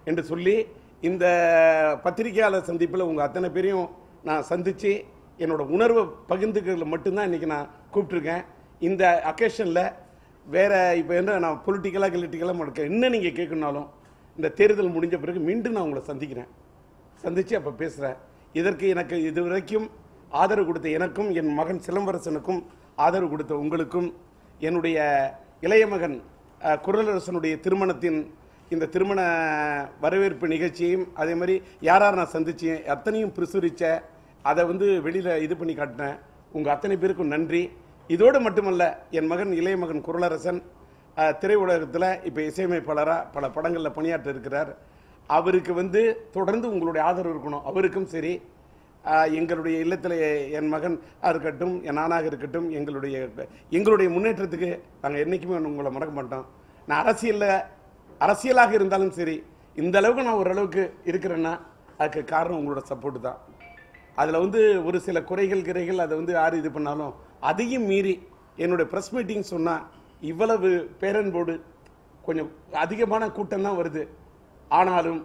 என்று சொல்லி இந்த பத்திரிகையாளர் சந்திப்பில் உங்கள் அத்தனை பேரையும் நான் சந்தித்து என்னோட உணர்வை பகிர்ந்துக்கிறதுல மட்டும்தான் இன்றைக்கி நான் கூப்பிட்ருக்கேன் இந்த அக்கேஷனில் வேற இப்போ என்ன நான் பொலிட்டிக்கலாக கிலிட்டிக்கலாக முடக்க என்ன நீங்கள் கேட்கணுனாலும் இந்த தேர்தல் முடிஞ்ச பிறகு மீண்டும் நான் உங்களை சந்திக்கிறேன் சந்தித்து அப்போ பேசுகிறேன் இதற்கு எனக்கு இதுவரைக்கும் ஆதரவு கொடுத்த எனக்கும் என் மகன் சிலம்பரசனுக்கும் ஆதரவு கொடுத்த உங்களுக்கும் என்னுடைய இளைய மகன் அஹ், குரலரசனுடைய திருமணத்தின் இந்த திருமண வரவேற்பு நிகழ்ச்சியையும் அதே மாதிரி யார் யார் நான் சந்திச்சேன் அத்தனையும் பிரசுரித்த அதை வந்து வெளியில் இது பண்ணி காட்டினேன் உங்கள் அத்தனை பேருக்கும் நன்றி இதோடு மட்டுமல்ல என் மகன் இளைய மகன் குரலரசன் அஹ், திரையுலகத்தில் இப்போ இசையமைப்பாளராக பல படங்களில் பணியாற்ற இருக்கிறார் அவருக்கு வந்து தொடர்ந்து உங்களுடைய ஆதரவு இருக்கணும் அவருக்கும் சரி ஆஹ், எங்களுடைய இல்லத்தில் என் மகன் இருக்கட்டும் என் நானாக இருக்கட்டும் எங்களுடைய எங்களுடைய முன்னேற்றத்துக்கு நாங்கள் என்றைக்குமே உங்களை மறக்க மாட்டோம் நான் அரசியலில் அரசியலாக இருந்தாலும் சரி இந்த அளவுக்கு நான் ஓரளவுக்கு இருக்கிறேன்னா அதுக்கு காரணம் உங்களோட சப்போர்ட் தான் அதில் வந்து ஒரு சில குறைகள் கிரைகள் அதை வந்து யார் இது பண்ணாலும் அதையும் மீறி என்னுடைய ப்ரெஸ் மீட்டிங் சொன்னால் இவ்வளவு பேரன்போடு கொஞ்சம் அதிகமான கூட்டம் தான் வருது ஆனாலும்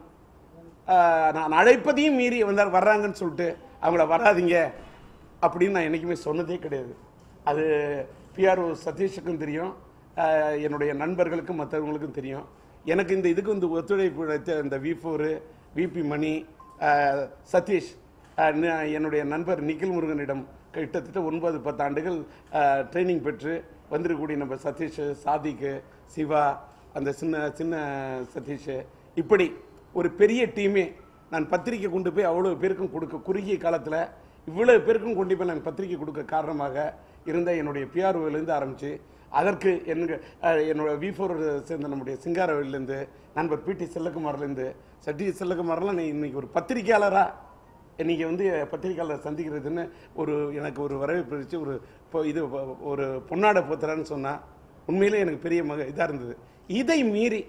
ஆஹ், நான் அழைப்பதையும் மீறி வந்தார் வர்றாங்கன்னு சொல்லிட்டு அவங்கள வராதீங்க அப்படின்னு நான் என்றைக்குமே சொன்னதே கிடையாது அது பிஆர்ஓ சதீஷுக்கும் தெரியும் ஆஹ், என்னுடைய நண்பர்களுக்கும் மற்றவங்களுக்கும் தெரியும் எனக்கு இந்த இதுக்கு வந்து ஒத்துழைப்பு அளித்த இந்த வி ஃபோரு விபி மணி ஆஹ், சதீஷ் ஆஹ், ந- என்னுடைய நண்பர் நிখিல் முருகனிடம் கிட்டத்தட்ட ஒன்பது பத்து ஆண்டுகள் ட்ரைனிங் பெற்று வந்திருக்கக்கூடிய நம்ம சதீஷ் சாதிக்கு சிவா அந்த சின்ன சின்ன சதீஷ் இப்படி ஒரு பெரிய டீமே நான் பத்திரிக்கை கொண்டு போய் அவ்வளோ பேருக்கும் கொடுக்க குறுகிய காலத்தில் இவ்வளோ பேருக்கும் கொண்டு போய் நான் பத்திரிக்கை கொடுக்க காரணமாக இருந்த என்னுடைய பிஆர்ஓலேருந்து ஆரம்பித்து அதற்கு என்க அஹ், என்னோட வி ஃபோர் சேர்ந்த நம்முடைய சிங்காரவேலேருந்து நண்பர் பிடி செல்லகுமார்லேருந்து சட்டி செல்லகுமார்லாம் நீ இன்னைக்கு ஒரு பத்திரிக்கையாளராக இன்னைக்கு வந்து பத்திரிக்கையாளர் சந்திக்கிறதுன்னு ஒரு எனக்கு ஒரு வரவேற்பு இருந்துச்சு ஒரு இப்போ இது ஒரு பொன்னாடை போத்துறான்னு சொன்னால் உண்மையிலே எனக்கு பெரிய மக இதாக இருந்தது இதை மீறி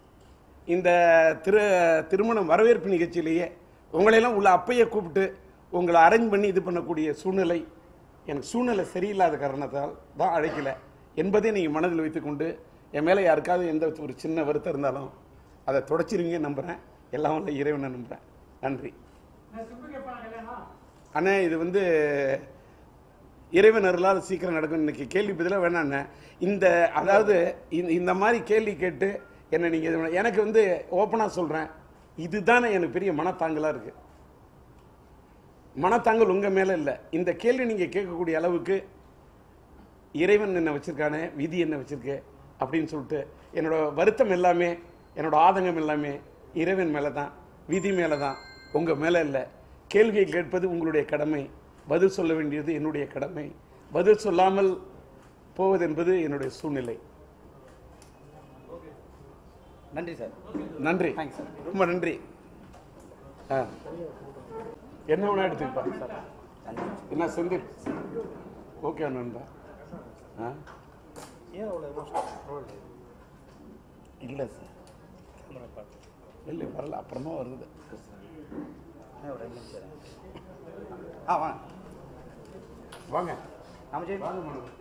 இந்த திரு திருமணம் வரவேற்பு நிகழ்ச்சியிலேயே உங்களையெல்லாம் உள்ள அப்பையே கூப்பிட்டு உங்களை அரேஞ்ச் பண்ணி இது பண்ணக்கூடிய சூழ்நிலை எனக்கு சூழ்நிலை சரியில்லாத காரணத்தால் தான் அழைக்கல என்பதை நீங்கள் மனதில் வைத்துக்கொண்டு என் மேலே யாருக்காவது எந்த ஒரு சின்ன வருத்தம் இருந்தாலும் அதை தொடச்சிருவீங்க நம்புகிறேன் எல்லாம் உள்ள இறைவனை நம்புகிறேன் நன்றி அண்ணே இது வந்து இறைவன் அருளால் சீக்கிரம் நடக்கும் இன்னைக்கு கேள்வி பதிலாக வேணாண்ணே இந்த அதாவது இந்த- இந்த மாதிரி கேள்வி கேட்டு என்ன நீங்கள் எனக்கு வந்து ஓப்பனாக சொல்கிறேன் இதுதானே எனக்கு பெரிய மனத்தாங்கலாக இருக்குது மனத்தாங்கல் உங்கள் மேலே இல்லை இந்த கேள்வி நீங்கள் கேட்கக்கூடிய அளவுக்கு இறைவன் என்ன வச்சிருக்கானே விதி என்ன வச்சிருக்கு அப்படின்னு சொல்லிட்டு என்னோட வருத்தம் எல்லாமே என்னோட ஆதங்கம் எல்லாமே இறைவன் மேலே தான் விதி மேலே தான் உங்கள் மேலே இல்லை கேள்வியை கேட்பது உங்களுடைய கடமை பதில் சொல்ல வேண்டியது என்னுடைய கடமை பதில் சொல்லாமல் போவது என்பது என்னுடைய சூழ்நிலை நன்றி சார் நன்றி Thanks, sir. ரொம்ப நன்றி ஆ என்ன வேணா எடுத்துக்கப்பா என்ன செந்தில் ஓகே நண்பா ஆ ஏன் அவ்வளோ எமோஷனல் இல்லை சார் இல்லை வரல அப்புறமா வருது ஏன் ஒரு ரெண்டு நிமிஷம் ஆ வாங்க வாங்க நம்ம ஜெய் வாங்க மேடம்